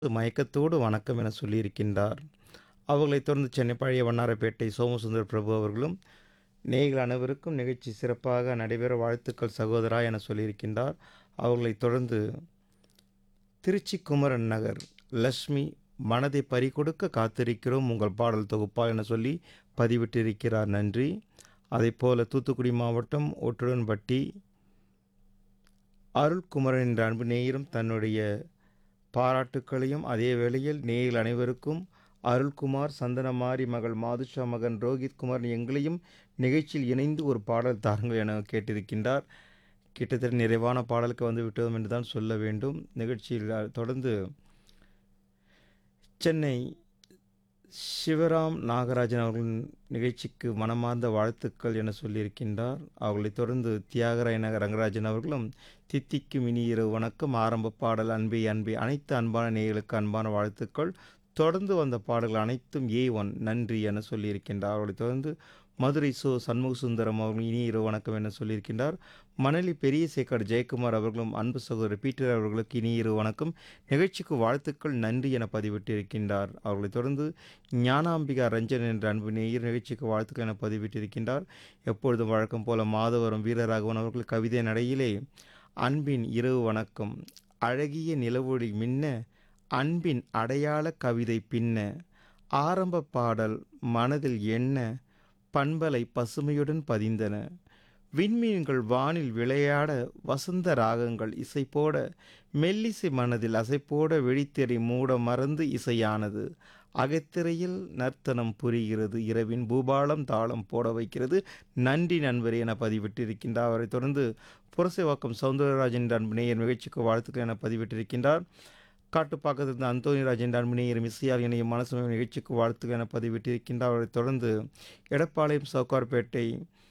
மயக்கத்தோடு வணக்கம் என சொல்லியிருக்கின்றார் அவர்களைத் தொடர்ந்து சென்னை பழைய வண்ணாரப்பேட்டை சோமசுந்தர் பிரபு அவர்களும் நேயர்கள் அனைவருக்கும் நிகழ்ச்சி சிறப்பாக நடைபெற வாழ்த்துக்கள் சகோதரா என சொல்லியிருக்கின்றார் அவர்களைத் தொடர்ந்து திருச்சி குமரன் நகர் லக்ஷ்மி மனதை பறிகொடுக்க காத்திருக்கிறோம் உங்கள் பாடல் தொகுப்பா என சொல்லி பதிவிட்டிருக்கிறார் நன்றி அதைப்போல தூத்துக்குடி மாவட்டம் ஒட்டுடன்பட்டி அருள்குமரன் என்ற அன்பு நேயரும் தன்னுடைய பாராட்டுக்களையும் அதே வேளையில் நேயர்கள் அனைவருக்கும் அருள்குமார் சந்தனமாரி மகள் மாதுஷா மகன் ரோஹித் குமார் எங்களையும் நிகழ்ச்சியில் இணைந்து ஒரு பாடல் தாருங்கள் என கேட்டிருக்கின்றார் கிட்டத்தட்ட நிறைவான பாடலுக்கு வந்து விட்டோம் என்று தான் சொல்ல வேண்டும் நிகழ்ச்சியில் தொடர்ந்து சென்னை சிவராம் நாகராஜன் அவர்களின் நிகழ்ச்சிக்கு மனமார்ந்த வாழ்த்துக்கள் என சொல்லியிருக்கின்றார் அவர்களைத் தொடர்ந்து தியாகராய நகர் ரங்கராஜன் அவர்களும் தித்திக்கு மினி இரவு வணக்கம் ஆரம்ப பாடல் அன்பே அன்பே அனைத்து அன்பான நேயர்களுக்கு அன்பான வாழ்த்துக்கள் தொடர்ந்து வந்த பாடல்கள் அனைத்தும் ஏ ஒன் நன்றி என சொல்லியிருக்கின்றார் அவர்களைத் தொடர்ந்து மதுரை சோ சண்முக சுந்தரம் அவர்கள் இனி இரவு வணக்கம் என சொல்லியிருக்கின்றார் மணலி பெரிய சேகர் ஜெயக்குமார் அவர்களும் அன்பு சகோதரர் பீட்டர் அவர்களுக்கு இனி இரவு வணக்கம் நிகழ்ச்சிக்கு வாழ்த்துக்கள் நன்றி என பதிவிட்டிருக்கின்றார் அவர்களைத் தொடர்ந்து ஞானாம்பிகா ரஞ்சன் என்ற அன்பு நேயர் நிகழ்ச்சிக்கு வாழ்த்துக்கள் என பதிவிட்டிருக்கின்றார் எப்பொழுதும் வழக்கம் போல மாதவரம் வீரராகவன் அவர்கள் கவிதை நடையிலே அன்பின் இரவு வணக்கம் அழகிய நிலவொளி மின்ன அன்பின் அடையாள கவிதை பின்ன ஆரம்ப பாடல் மனதில் எண்ண பண்பலை பசுமையுடன் பதிந்தன விண்மீன்கள் வானில் விளையாட வசந்த ராகங்கள் இசைப்போட மெல்லிசை மனதில் அசைப்போட வெடித்திரை மூட மறந்து இசையானது அகத்திரையில் நர்த்தனம் புரிகிறது இரவின் பூபாலம் தாளம் போட வைக்கிறது நன்றி நண்பரே என பதிவிட்டிருக்கின்றார் அவரை தொடர்ந்து புரசைவாக்கம் சவுந்தரராஜன் என்ற அன்பு நேயர் நிகழ்ச்சிக்கு வாழ்த்துக்கள் என பதிவிட்டிருக்கின்றார் காட்டுப்பாக்கத்திலிருந்து அந்தோனி ராஜன் அன்பு நேயர் மிஸ்ஸியால் இணையும் மனசுமை நிகழ்ச்சிக்கு வாழ்த்துக்கள் என பதிவிட்டிருக்கின்றார் அவரை தொடர்ந்து எடப்பாளையம் சவுக்கார்பேட்டை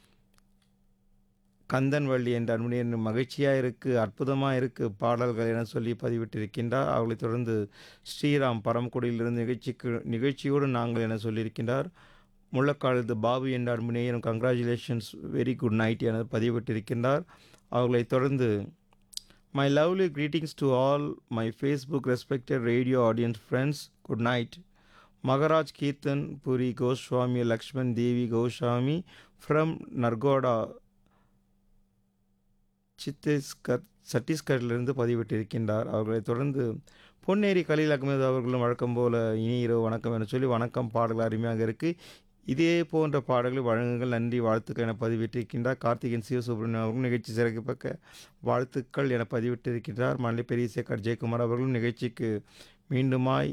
கந்தன்வள்ளி என்ற அன்புநேயர் மகிழ்ச்சியாக இருக்குது அற்புதமாக இருக்குது பாடல்கள் என சொல்லி பதிவிட்டிருக்கின்றார் அவர்களைத் தொடர்ந்து ஸ்ரீராம் பரமக்குடியிலிருந்து நிகழ்ச்சிக்கு நிகழ்ச்சியோடு நாங்கள் என சொல்லியிருக்கின்றார் முள்ளக்காலத்து பாபு என்ற அன்புநேயரும் கங்க்ராச்சுலேஷன்ஸ் வெரி குட் நைட் என பதிவிட்டிருக்கின்றார் அவர்களைத் தொடர்ந்து my lovely greetings to all my Facebook respected radio audience friends good night Maharaj Kirtan Puri Goswami Laxman Devi Goswami from Narkoda Chhattisgarh சத்தீஸ்கரிலிருந்து பதிவிட்டிருக்கின்றார் அவர்களைத் தொடர்ந்து பொன்னேரி கலீல் அகமது அவர்களும் வழக்கம் போல இனி இரவு வணக்கம் என சொல்லி வணக்கம் பாடல்கள் அருமையாக இருக்குது இதே போன்ற பாடல்கள் வழங்குங்கள் நன்றி வாழ்த்துக்கள் என பதிவிட்டிருக்கின்றார் கார்த்திகன் சிவசுப்ரமணியம் அவர்களும் நிகழ்ச்சி சிறக்கப்பக்க வாழ்த்துக்கள் என பதிவிட்டிருக்கின்றார் மல்லி பெரிய சேகர் ஜெயக்குமார் அவர்களும் நிகழ்ச்சிக்கு மீண்டுமாய்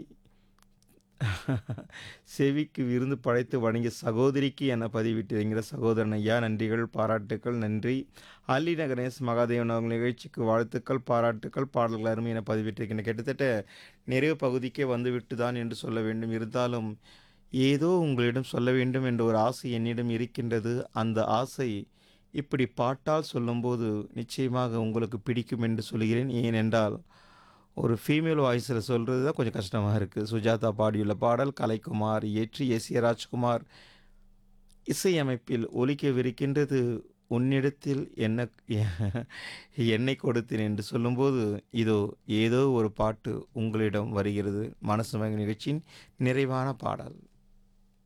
செவிக்கு விருந்து படைத்து வணங்கிய சகோதரிக்கு என பதிவிட்டிருக்கிற சகோதரன் ஐயா நன்றிகள் பாராட்டுக்கள் நன்றி அல்லி நகரேஷ் மகாதேவன் அவங்க நிகழ்ச்சிக்கு வாழ்த்துக்கள் பாராட்டுக்கள் பாடல்கள் அருமை என பதிவிட்டிருக்கின்றன கிட்டத்தட்ட நிறைவு பகுதிக்கே வந்துவிட்டு தான் என்று சொல்ல வேண்டும் இருந்தாலும் ஏதோ உங்களிடம் சொல்ல வேண்டும் என்ற ஒரு ஆசை என்னிடம் இருக்கின்றது அந்த ஆசை இப்படி பாட்டால் சொல்லும்போது நிச்சயமாக உங்களுக்கு பிடிக்கும் என்று சொல்கிறேன் ஏனென்றால் ஒரு ஃபீமேல் வாய்ஸில் சொல்கிறது தான் கொஞ்சம் கஷ்டமாக இருக்குது சுஜாதா பாடியுள்ள பாடல் கலைக்குமார் ஏற்றி எஸ் ஏ ராஜ்குமார் இசையமைப்பில் ஒலிக்கவிருக்கின்றது உன்னிடத்தில் என்ன என்னை கொடுத்தேன் என்று சொல்லும்போது இதோ ஏதோ ஒரு பாட்டு உங்களிடம் வருகிறது மனசு மக நிகழ்ச்சியின் நிறைவான பாடல்